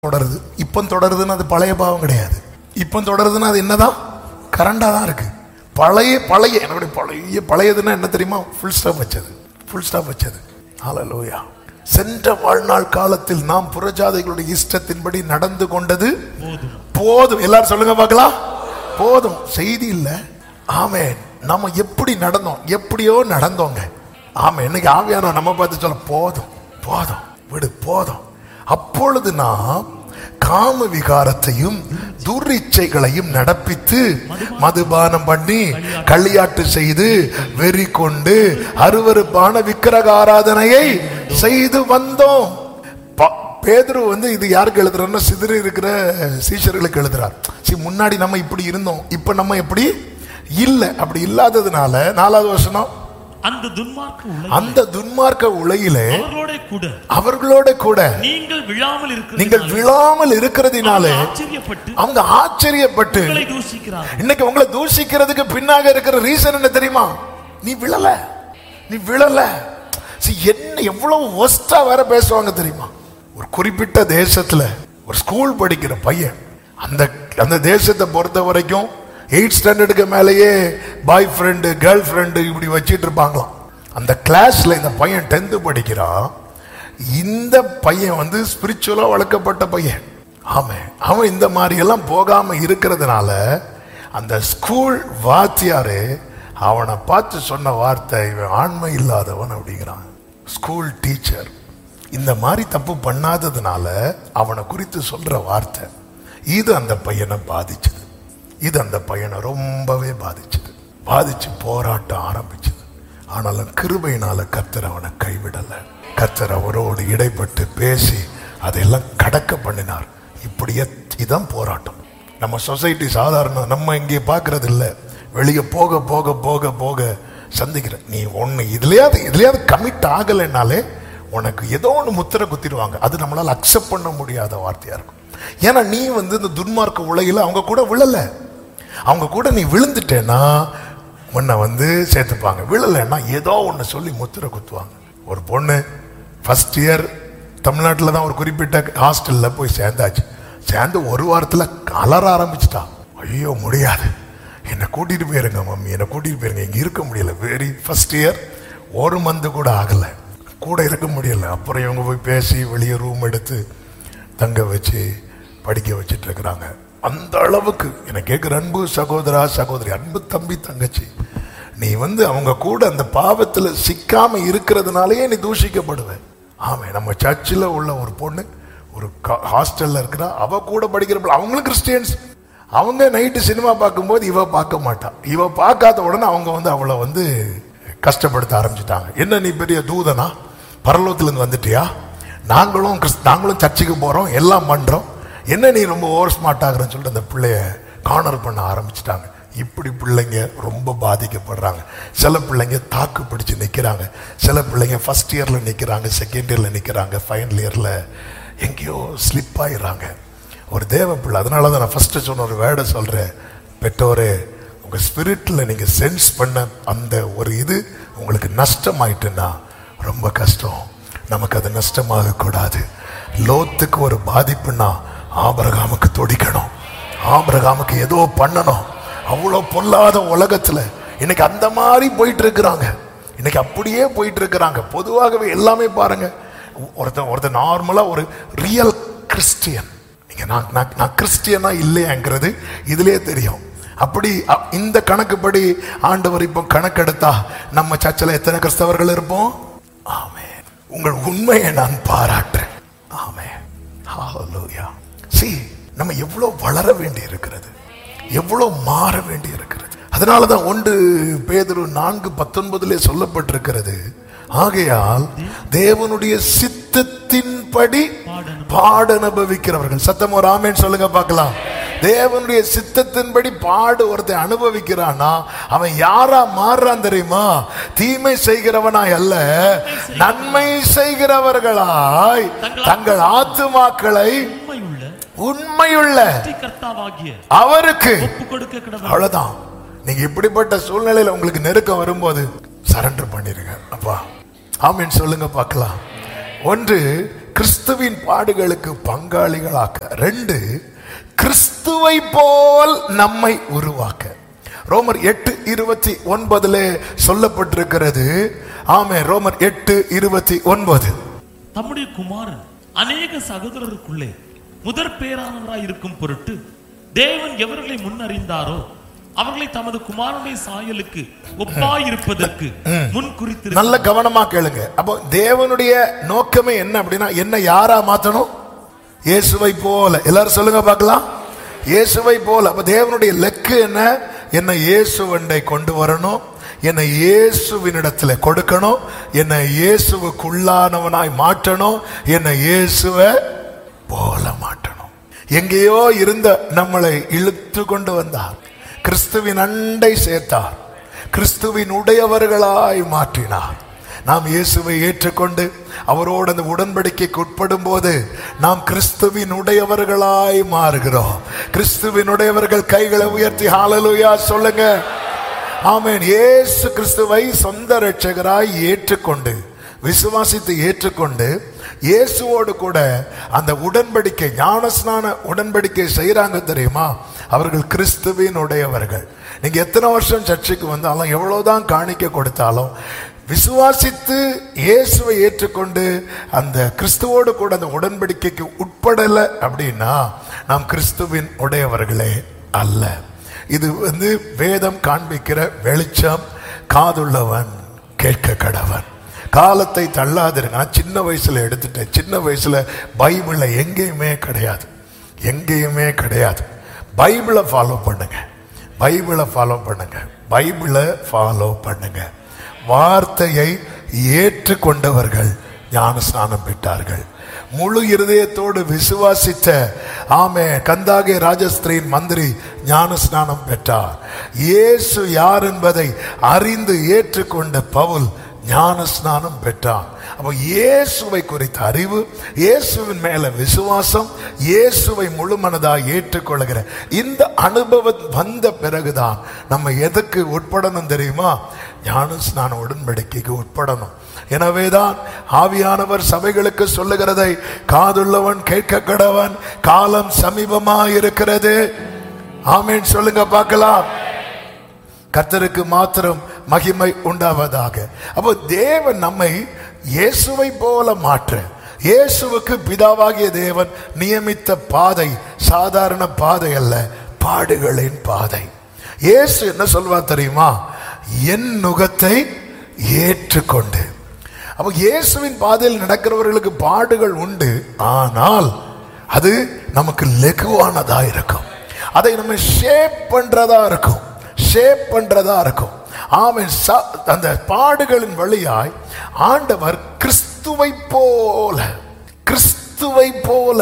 தொடருது இப்போ தொடருதுன்னு அது பழைய பாவம் கிடையாது இப்போ தொடருதுன்னா அது என்னதான் கரண்டா தான் இருக்கு பழைய பழைய என்னுடைய பழைய பழையதுன்னா என்ன தெரியுமா ஃபுல் ஸ்டாப் வச்சது ஃபுல் ஸ்டாப் வச்சது ஹalleluya சென்ற வாழ்நாள் காலத்தில் நாம் புறஜாதைகளுடைய இஷ்டத்தின்படி நடந்து கொண்டது போதும் போதும் எல்லாரும் சொல்லுங்க பார்க்கலாம் போதும் செய்தி இல்ல ஆமென் நம்ம எப்படி நடந்தோம் எப்படியோ நடந்தோங்க ஆமா இன்னைக்கு ஆவியான நம்ம பார்த்து சொல்ல போதும் போதும் விடு போதும் அப்பொழுது நாம் காம விகாரத்தையும் துரிச்சைகளையும் நடப்பித்து மதுபானம் பண்ணி களியாட்டு செய்து வெறி கொண்டு அருவருப்பான விக்கிரக ஆராதனையை செய்து வந்தோம் ப- பேதுரு வந்து இது யாருக்கு எழுதுறாருன்னா சிதறி இருக்கிற சீஷர்களுக்கு எழுதுறார் சரி முன்னாடி நம்ம இப்படி இருந்தோம் இப்ப நம்ம எப்படி இல்ல அப்படி இல்லாததுனால நாலாவது வருஷம் அந்த துன்மார்க்க உலகில் அந்த துன்மார்க்க உலகிலே அவர்களோட கூட அவர்களோட கூட நீங்கள் விழாமல் இருக்கிற நீங்கள் விழாமல் இருக்கிறதுனாலே ஆச்சரியப்பட்டு அவங்க ஆச்சரியப்பட்டு உங்களை தூஷிக்கிறார்கள் இன்னைக்கு உங்களை தூஷிக்கிறதுக்கு பின்னாக இருக்கிற ரீசன் என்ன தெரியுமா நீ விழல நீ விழல See, என்ன எவ்வளவு ஒஸ்டா வேற பேசுவாங்க தெரியுமா ஒரு குறிப்பிட்ட தேசத்துல ஒரு ஸ்கூல் படிக்கிற பையன் அந்த அந்த தேசத்தை பொறுத்த வரைக்கும் எயிட் ஸ்டாண்டர்டுக்கு மேலேயே பாய் ஃப்ரெண்டு கேர்ள் ஃப்ரெண்டு இப்படி வச்சிட்டு இருப்பாங்களாம் அந்த கிளாஸ்ல இந்த பையன் டென்த்து படிக்கிறான் இந்த பையன் வந்து ஸ்பிரிச்சுவலா வளர்க்கப்பட்ட பையன் ஆமா அவன் இந்த மாதிரி எல்லாம் போகாம இருக்கிறதுனால அந்த ஸ்கூல் வாத்தியாரு அவனை பார்த்து சொன்ன வார்த்தை இவன் ஆண்மை இல்லாதவன் அப்படிங்கிறான் ஸ்கூல் டீச்சர் இந்த மாதிரி தப்பு பண்ணாததுனால அவனை குறித்து சொல்ற வார்த்தை இது அந்த பையனை பாதிச்சது இது அந்த பையனை ரொம்பவே பாதிச்சது பாதிச்சு போராட்டம் ஆரம்பிச்சது ஆனாலும் கிருபையினால கர்த்தர் அவனை கைவிடல கர்த்தர் அவரோடு இடைப்பட்டு பேசி அதையெல்லாம் கடக்க பண்ணினார் இப்படியே இதான் போராட்டம் நம்ம சொசைட்டி சாதாரண நம்ம இங்கே பார்க்கறது இல்ல வெளியே போக போக போக போக சந்திக்கிற நீ ஒண்ணு இதுலயாவது இதுலயாவது கமிட் ஆகலைன்னாலே உனக்கு ஏதோ ஒன்று முத்திரை குத்திடுவாங்க அது நம்மளால அக்செப்ட் பண்ண முடியாத வார்த்தையா இருக்கும் ஏன்னா நீ வந்து இந்த துன்மார்க்க உலகில அவங்க கூட விழல அவங்க கூட நீ விழுந்துட்டேன்னா உன்னை வந்து சேர்த்துப்பாங்க விழலைன்னா ஏதோ ஒன்று சொல்லி முத்திரை குத்துவாங்க ஒரு பொண்ணு ஃபர்ஸ்ட் இயர் தமிழ்நாட்டில் தான் ஒரு குறிப்பிட்ட ஹாஸ்டலில் போய் சேர்ந்தாச்சு சேர்ந்து ஒரு வாரத்தில் அலற ஆரம்பிச்சிட்டா ஐயோ முடியாது என்னை கூட்டிட்டு போயிருங்க மம்மி என்னை கூட்டிட்டு போயிருங்க இங்கே இருக்க முடியல வெரி ஃபர்ஸ்ட் இயர் ஒரு மந்த் கூட ஆகலை கூட இருக்க முடியல அப்புறம் இவங்க போய் பேசி வெளியே ரூம் எடுத்து தங்க வச்சு படிக்க வச்சிட்டு இருக்கிறாங்க அந்த அளவுக்கு எனக்கு கேட்குற அன்பு சகோதரா சகோதரி அன்பு தம்பி தங்கச்சி நீ வந்து அவங்க கூட அந்த பாவத்துல சிக்காம இருக்கிறதுனாலயே நீ தூஷிக்கப்படுவ ஆமே நம்ம சர்ச்சில் உள்ள ஒரு பொண்ணு ஒரு ஹாஸ்டல்ல இருக்கிறா அவ கூட படிக்கிற பிள்ளை அவங்களும் கிறிஸ்டியன்ஸ் அவங்க நைட்டு சினிமா பார்க்கும்போது இவ பார்க்க மாட்டா இவ பார்க்காத உடனே அவங்க வந்து அவளை வந்து கஷ்டப்படுத்த ஆரம்பிச்சிட்டாங்க என்ன நீ பெரிய தூதனா பரலோகத்துல இருந்து வந்துட்டியா நாங்களும் கிறிஸ்- நாங்களும் சர்ச்சுக்கு போறோம் எல்லாம் பண்றோம் என்ன நீ ரொம்ப ஓவர் ஸ்மார்ட் ஆகுறன்னு சொல்லிட்டு அந்த பிள்ளைய கார்னர் பண்ண ஆரம்பிச்சிட்டாங்க இப்படி பிள்ளைங்க ரொம்ப பாதிக்கப்படுறாங்க சில பிள்ளைங்க தாக்கு பிடிச்சு நிக்கிறாங்க சில பிள்ளைங்க ஃபர்ஸ்ட் இயர்ல நிக்கிறாங்க செகண்ட் இயர்ல நிக்கிறாங்க ஃபைனல் இயர்ல எங்கேயோ ஸ்லிப் ஆயிடுறாங்க ஒரு தேவ பிள்ளை அதனால தான் நான் ஃபர்ஸ்ட் சொன்ன ஒரு வேர்டை சொல்றேன் பெற்றோரே உங்க ஸ்பிரிட்ல நீங்க சென்ஸ் பண்ண அந்த ஒரு இது உங்களுக்கு நஷ்டமாயிட்டுன்னா ரொம்ப கஷ்டம் நமக்கு அது நஷ்டமாக கூடாது லோத்துக்கு ஒரு பாதிப்புன்னா ஆபரகாமுக்கு தொடிக்கணும் ஆபரகாமுக்கு ஏதோ பண்ணணும் அவ்வளோ பொல்லாத உலகத்துல இன்னைக்கு அந்த மாதிரி போயிட்டு இருக்கிறாங்க இன்னைக்கு அப்படியே போயிட்டு இருக்கிறாங்க பொதுவாகவே எல்லாமே பாருங்க ஒருத்தன் ஒருத்தன் நார்மலா ஒரு ரியல் கிறிஸ்டியன் நீங்க நான் நான் நான் கிறிஸ்டியனா இல்லையாங்கிறது இதுலயே தெரியும் அப்படி அ- இந்த கணக்குப்படி ஆண்டவர் இப்போ கணக்கெடுத்தா நம்ம சர்ச்சில் எத்தனை கிறிஸ்தவர்கள் இருப்போம் ஆமென் உங்கள் உண்மையை நான் பாராட்டுறேன் ஆமென் ஹalleluya see நம்ம எவ்வளவு வளர வேண்டி இருக்கிறது எவ்வளவு மாற வேண்டி இருக்கிறது அதனால தான் ஒன்று பேதுரு நான்கு பத்தொன்பதிலே சொல்லப்பட்டிருக்கிறது ஆகையால் தேவனுடைய சித்தத்தின்படி பாட அனுபவிக்கிறவர்கள் சத்தம் ஒரு ஆமேன்னு சொல்லுங்க பார்க்கலாம் தேவனுடைய சித்தத்தின்படி பாடு ஒருத்தன் அனுபவிக்கிறானா அவன் யாரா மாறுறான் தெரியுமா தீமை செய்கிறவனாய் அல்ல நன்மை செய்கிறவர்களாய் தங்கள் ஆத்துமாக்களை உண்மையுள்ள உண்மையுள்ள கர்த்தாவாகிய அவருக்கு ஒப்பு கொடுக்க கிடந்த அவ்வளவுதான் நீங்க இப்படிப்பட்ட சூழ்நிலையில உங்களுக்கு நெருக்கம் வரும்போது சரண்டர் பண்ணிருங்க அப்பா ஆமீன் சொல்லுங்க பார்க்கலாம் ஒன்று கிறிஸ்துவின் பாடுகளுக்கு பங்காளிகளாக்க ரெண்டு கிறிஸ்துவை போல் நம்மை உருவாக்க ரோமர் எட்டு இருபத்தி ஒன்பதுல சொல்லப்பட்டிருக்கிறது ஆமே ரோமர் எட்டு இருபத்தி ஒன்பது தம்முடைய குமாரன் அநேக சகோதரருக்குள்ளே முதற் பேரானவராய் இருக்கும் பொருட்டு தேவன் எவர்களை முன்னறிந்தாரோ அவர்களை தமது குமாரனுடைய சாயலுக்கு ஒப்பாயிருப்பதற்கு முன் குறித்து நல்ல கவனமா கேளுங்க அப்போ தேவனுடைய நோக்கமே என்ன அப்படின்னா என்ன யாரா மாத்தணும் இயேசுவை போல எல்லாரும் சொல்லுங்க பார்க்கலாம் இயேசுவை போல அப்ப தேவனுடைய லக்கு என்ன என்னை இயேசுவண்டை கொண்டு வரணும் என்னை இயேசுவினிடத்துல கொடுக்கணும் என்னை இயேசுவுக்குள்ளானவனாய் மாற்றணும் என்னை இயேசுவை போல மாற்றணும் எங்கேயோ இருந்த நம்மளை இழுத்து கொண்டு வந்தார் கிறிஸ்துவின் அண்டை சேர்த்தார் கிறிஸ்துவின் உடையவர்களாய் மாற்றினார் நாம் இயேசுவை ஏற்றுக்கொண்டு அவரோடு அந்த உடன்படிக்கைக்கு உட்படும் போது நாம் கிறிஸ்துவின் உடையவர்களாய் மாறுகிறோம் கிறிஸ்துவின் உடையவர்கள் கைகளை உயர்த்தி ஹalleluya சொல்லுங்க ஆமென் இயேசு கிறிஸ்துவை சொந்த இரட்சகராய் ஏற்றுக்கொண்டு விசுவாசித்து ஏற்றுக்கொண்டு இயேசுவோடு கூட அந்த உடன்படிக்கை ஞானஸ்நான உடன்படிக்கை செய்யறாங்க தெரியுமா அவர்கள் கிறிஸ்துவின் உடையவர்கள் நீங்க எத்தனை வருஷம் சர்ச்சுக்கு வந்தாலும் எவ்வளவுதான் காணிக்க கொடுத்தாலும் விசுவாசித்து இயேசுவை ஏற்றுக்கொண்டு அந்த கிறிஸ்துவோடு கூட அந்த உடன்படிக்கைக்கு உட்படல அப்படின்னா நாம் கிறிஸ்துவின் உடையவர்களே அல்ல இது வந்து வேதம் காண்பிக்கிற வெளிச்சம் காதுள்ளவன் கேட்க கடவன் காலத்தை தள்ளாதிருங்க நான் சின்ன வயசுல எடுத்துட்டேன் சின்ன வயசுல பைபிள்ல எங்கேயுமே கிடையாது எங்கேயுமே கிடையாது பைபிளை ஃபாலோ பண்ணுங்க பைபிளை ஃபாலோ பண்ணுங்க பைபிளை ஃபாலோ பண்ணுங்க வார்த்தையை ஏற்றுக்கொண்டவர்கள் ஞானஸ்நானம் பெற்றார்கள் முழு இருதயத்தோடு விசுவாசித்த ஆமே கந்தாகே ராஜஸ்திரியின் மந்திரி ஞானஸ்நானம் பெற்றார் இயேசு யார் என்பதை அறிந்து ஏற்றுக்கொண்ட பவுல் ஞானஸ்நானம் பெற்றான் அப்போ இயேசுவை குறித்த அறிவு இயேசுவின் மேல விசுவாசம் இயேசுவை முழுமனதாக ஏற்றுக்கொள்கிற இந்த அனுபவம் வந்த பிறகுதான் நம்ம எதுக்கு உட்படணும் தெரியுமா ஞானஸ்நான உடன்படிக்கைக்கு உட்படணும் எனவேதான் ஆவியானவர் சபைகளுக்கு சொல்லுகிறதை காதுள்ளவன் கேட்க கடவன் காலம் சமீபமா இருக்கிறது ஆமீன் சொல்லுங்க பார்க்கலாம் கர்த்தருக்கு மாத்திரம் மகிமை உண்டாவதாக அப்போ தேவன் நம்மை இயேசுவை போல மாற்ற இயேசுவுக்கு பிதாவாகிய தேவன் நியமித்த பாதை சாதாரண பாதை அல்ல பாடுகளின் பாதை இயேசு என்ன சொல்வார் தெரியுமா என் நுகத்தை ஏற்றுக்கொண்டு அப்போ இயேசுவின் பாதையில் நடக்கிறவர்களுக்கு பாடுகள் உண்டு ஆனால் அது நமக்கு லெகுவானதா இருக்கும் அதை நம்ம ஷேப் பண்றதா இருக்கும் ஷேப் பண்றதா இருக்கும் ஆமென் ச- அந்த பாடுகளின் வழியாய் ஆண்டவர் கிறிஸ்துவை போல கிறிஸ்துவை போல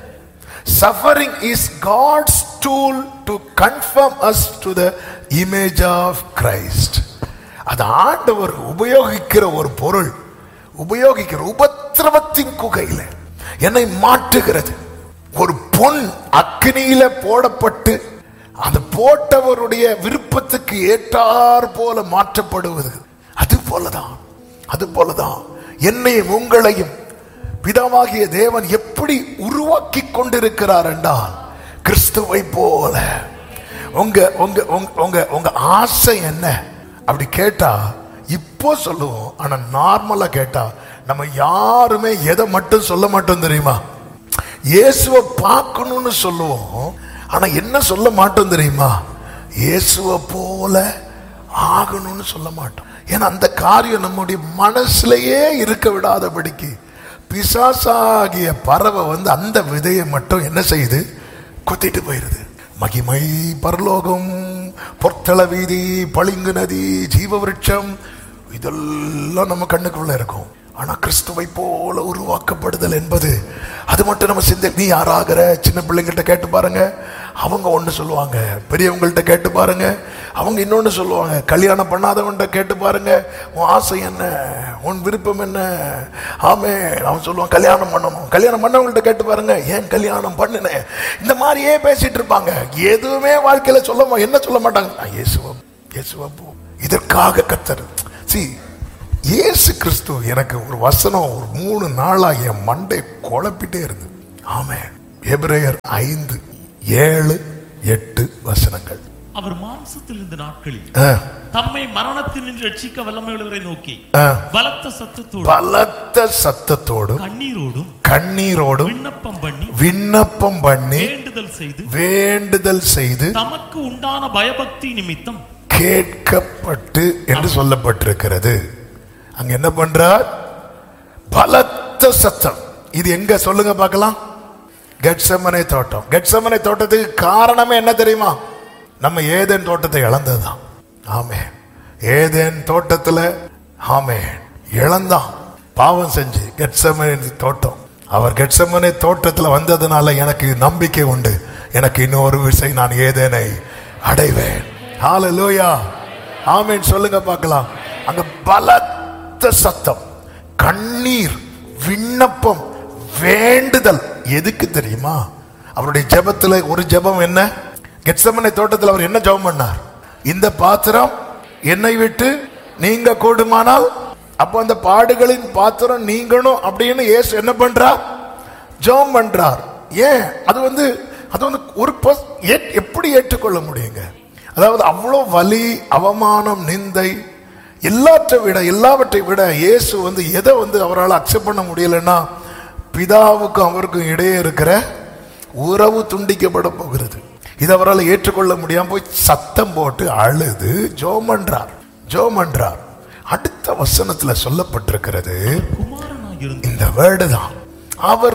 suffering is God's tool to conform us to the image of Christ அது ஆண்டவர் உபயோகிக்கிற ஒரு பொருள் உபயோகிக்கிற உபத்திரவத்தின் குகையில என்னை மாற்றுகிறது ஒரு பொன் அக்னியில போடப்பட்டு அந்த போட்டவருடைய விருப்பத்துக்கு ஏற்றார் போல மாற்றப்படுவது அது போலதான் அது போலதான் என்னையும் உங்களையும் பிதாவாகிய தேவன் எப்படி உருவாக்கி கொண்டிருக்கிறார் என்றால் கிறிஸ்துவை போல உங்க உங்க உங்க- உங்க உங்க ஆசை என்ன அப்படி கேட்டா இப்போ சொல்லுவோம் ஆனா நார்மலா கேட்டா நம்ம யாருமே எதை மட்டும் சொல்ல மாட்டோம் தெரியுமா இயேசுவை பார்க்கணும்னு சொல்லுவோம் ஆனா என்ன சொல்ல மாட்டோம் தெரியுமா இயேசுவை போல ஆகணும்னு சொல்ல மாட்டோம் ஏன்னா அந்த காரியம் நம்முடைய மனசுலயே இருக்க விடாதபடிக்கு பிசாசாகிய பறவை வந்து அந்த விதையை மட்டும் என்ன செய்யுது கொத்திட்டு போயிருது மகிமை பரலோகம் பொற்தள வீதி பளிங்கு நதி ஜீவ விருட்சம் இதெல்லாம் நம்ம கண்ணுக்குள்ள இருக்கும் ஆனா கிறிஸ்துவை போல உருவாக்கப்படுதல் என்பது அது மட்டும் நம்ம சிந்தை நீ யாராகிற சின்ன பிள்ளைங்கள்ட்ட கேட்டு பாருங்க அவங்க ஒண்ணு சொல்லுவாங்க பெரியவங்கள்ட்ட கேட்டு பாருங்க அவங்க இன்னொன்னு சொல்லுவாங்க கல்யாணம் பண்ணாதவன்கிட்ட கேட்டு பாருங்க உன் ஆசை என்ன உன் விருப்பம் என்ன ஆமே அவன் சொல்லுவான் கல்யாணம் பண்ணணும் கல்யாணம் பண்ணவங்கள்ட்ட கேட்டு பாருங்க ஏன் கல்யாணம் பண்ணினேன் இந்த மாதிரியே பேசிட்டு இருப்பாங்க எதுவுமே வாழ்க்கையில சொல்ல மா- என்ன சொல்ல மாட்டாங்க நான் இயேசுவம் இயேசுவம் போ இதற்காக கத்தர் சி இயேசு கிறிஸ்து எனக்கு ஒரு வசனம் ஒரு மூணு நாளா என் மண்டை குழப்பிட்டே இருந்து ஆமே எபிரேயர் ஐந்து ஏழு எட்டு வசனங்கள் அவர் மாம்சத்தில் இருந்த நாட்களில் ஆ, தம்மை மரணத்தில் நின்று ரட்சிக்க வல்லமையுள்ளவரை நோக்கி ஆ. பலத்த சத்தத்தோடு பலத்த சத்தத்தோடும் கண்ணீரோடும் கண்ணீரோடும் விண்ணப்பம் பண்ணி விண்ணப்பம் பண்ணி வேண்டுதல் செய்து வேண்டுதல் செய்து தமக்கு உண்டான பயபக்தி நிமித்தம் கேட்கப்பட்டு என்று சொல்லப்பட்டிருக்கிறது அங்க என்ன பண்றார் பலத்த சத்தம் இது எங்க சொல்லுங்க பார்க்கலாம் கெட்சமனை தோட்டம் கெட்சமனை தோட்டத்துக்கு காரணமே என்ன தெரியுமா நம்ம ஏதேன் தோட்டத்தை இழந்ததுதான் ஆமே ஏதேன் தோட்டத்துல ஆமே இழந்தான் பாவம் செஞ்சு கெட்சமனை தோட்டம் அவர் கெட்சமனை தோட்டத்துல வந்ததுனால எனக்கு நம்பிக்கை உண்டு எனக்கு இன்னொரு விசை நான் ஏதேனை அடைவேன் ஹalleluya ஆமென் சொல்லுங்க பார்க்கலாம் அங்க பலத்த சத்தம் கண்ணீர் விண்ணப்பம் வேண்டுதல் எதுக்கு தெரியுமா அவருடைய ஜெபத்துல ஒரு ஜெபம் என்ன கெட்சமனை தோட்டத்தில் அவர் என்ன ஜெபம் பண்ணார் இந்த பாத்திரம் என்னை விட்டு நீங்க கூடுமானால் அப்போ அந்த பாடுகளின் பாத்திரம் நீங்கணும் அப்படின்னு இயேசு என்ன பண்றார் ஜெபம் பண்றார் ஏன் அது வந்து அது வந்து ஒரு பஸ்- ஏ- எப்படி ஏற்றுக்கொள்ள முடியுங்க அதாவது அவ்வளோ வலி அவமானம் நிந்தை எல்லாற்றை விட எல்லாவற்றை விட இயேசு வந்து எதை வந்து அவரால் அக்செப்ட் பண்ண முடியலன்னா பிதாவுக்கும் அவருக்கும் இடையே இருக்கிற உறவு துண்டிக்கப்பட போகிறது இது அவரால் ஏற்றுக்கொள்ள முடியாம போய் சத்தம் போட்டு அழுது ஜோமன்றார் ஜோமன்றார் அடுத்த வசனத்துல சொல்லப்பட்டிருக்கிறது குமாரனாயிருந்து இந்த வேர்டு தான் அவர்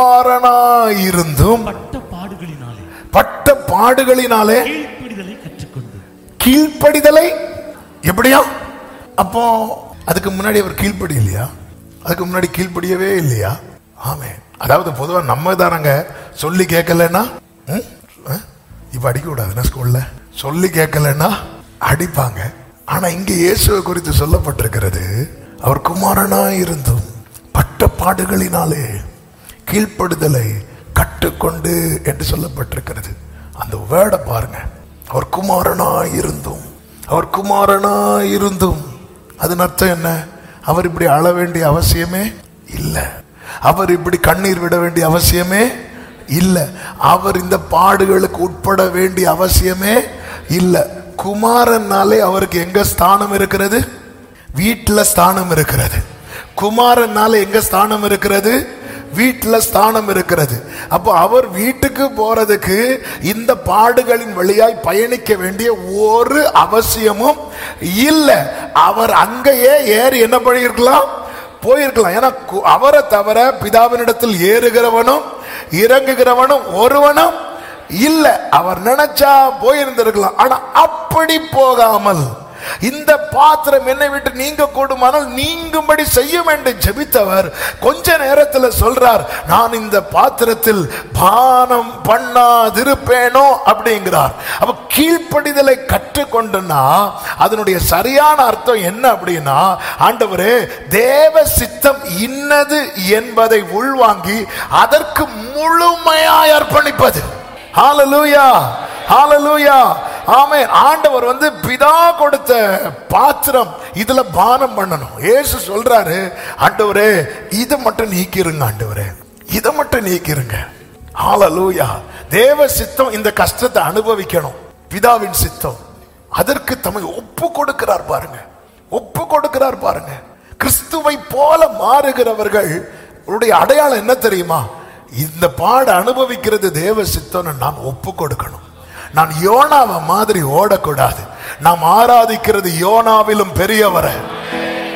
குமாரனாயிருந்தும் பட்ட பாடுகளினாலே பட்ட பாடுகளினாலே கீழ்ப்படிதலை கற்றுக்கொண்டு கீழ்ப்படிதலை எப்படியா அப்போ அதுக்கு முன்னாடி அவர் கீழ்ப்படி இல்லையா அதுக்கு முன்னாடி கீழ்ப்படியவே இல்லையா ஆமே அதாவது பொதுவா நம்ம தானங்க சொல்லி கேட்கலன்னா ம்? ஆ? இப்ப அடிக்க கூடாதுன்னா ஸ்கூல்ல சொல்லி கேட்கலன்னா அடிப்பாங்க ஆனா இங்க இயேசுவை குறித்து சொல்லப்பட்டிருக்கிறது அவர் குமாரனா இருந்தும் பட்ட பாடுகளினாலே கீழ்ப்படுதலை கற்றுக்கொண்டு என்று சொல்லப்பட்டிருக்கிறது அந்த வேர்டை பாருங்க அவர் குமாரனா இருந்தும் அவர் குமாரனா இருந்தும் அதன் அர்த்தம் என்ன அவர் இப்படி அழ வேண்டிய அவசியமே இல்லை அவர் இப்படி கண்ணீர் விட வேண்டிய அவசியமே இல்லை அவர் இந்த பாடுகளுக்கு உட்பட வேண்டிய அவசியமே இல்லை குமாரனாலே அவருக்கு எங்க ஸ்தானம் இருக்கிறது வீட்டுல ஸ்தானம் இருக்கிறது குமாரனால எங்க ஸ்தானம் இருக்கிறது வீட்டுல ஸ்தானம் இருக்கிறது அப்போ அவர் வீட்டுக்கு போறதுக்கு இந்த பாடுகளின் வழியாய் பயணிக்க வேண்டிய ஒரு அவசியமும் இல்லை அவர் அங்கேயே ஏறி என்ன பண்ணியிருக்கலாம் போயிருக்கலாம் ஏன்னா கு- அவரை தவிர பிதாவினிடத்தில் ஏறுகிறவனும் இறங்குகிறவனும் ஒருவனும் இல்ல அவர் நினைச்சா போயிருந்திருக்கலாம் ஆனா அப்படி போகாமல் இந்த பாத்திரம் என்னை விட்டு நீங்க கூடுமானால் நீங்கும்படி செய்ய வேண்டும் ஜெபித்தவர் கொஞ்ச நேரத்துல சொல்றார் நான் இந்த பாத்திரத்தில் பானம் பண்ணாதிருப்பேனோ அப்படிங்கிறார் அப்ப கீழ்ப்படிதலை கற்றுக்கொண்டுனா அதனுடைய சரியான அர்த்தம் என்ன அப்படின்னா ஆண்டவரே தேவ சித்தம் இன்னது என்பதை உள்வாங்கி அதற்கு முழுமையாய் அர்ப்பணிப்பது ஹalleluya ஹalleluya ஆமென் ஆண்டவர் வந்து பிதா கொடுத்த பாத்திரம் இதுல பானம் பண்ணணும் இயேசு சொல்றாரு ஆண்டவரே இதை மட்டும் நீக்கிருங்க ஆண்டவரே இதை மட்டும் நீக்கிருங்க ஹalleluya தேவ சித்தம் இந்த கஷ்டத்தை அனுபவிக்கணும் பிதாவின் சித்தம் அதற்கு தம்மை ஒப்பு கொடுக்கிறார் பாருங்க ஒப்பு கொடுக்கிறார் பாருங்க கிறிஸ்துவை போல மாறுகிறவர்கள் உடைய அடையாளம் என்ன தெரியுமா இந்த பாட அனுபவிக்கிறது தேவ சித்தம்னு நாம் ஒப்பு கொடுக்கணும் நான் யோனாவை மாதிரி ஓடக்கூடாது நாம் ஆராதிக்கிறது யோனாவிலும் பெரியவரை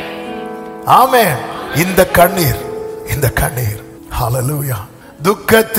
ஆமே இந்த கண்ணீர் இந்த கண்ணீர் ஹalleluya துக்கத்தில்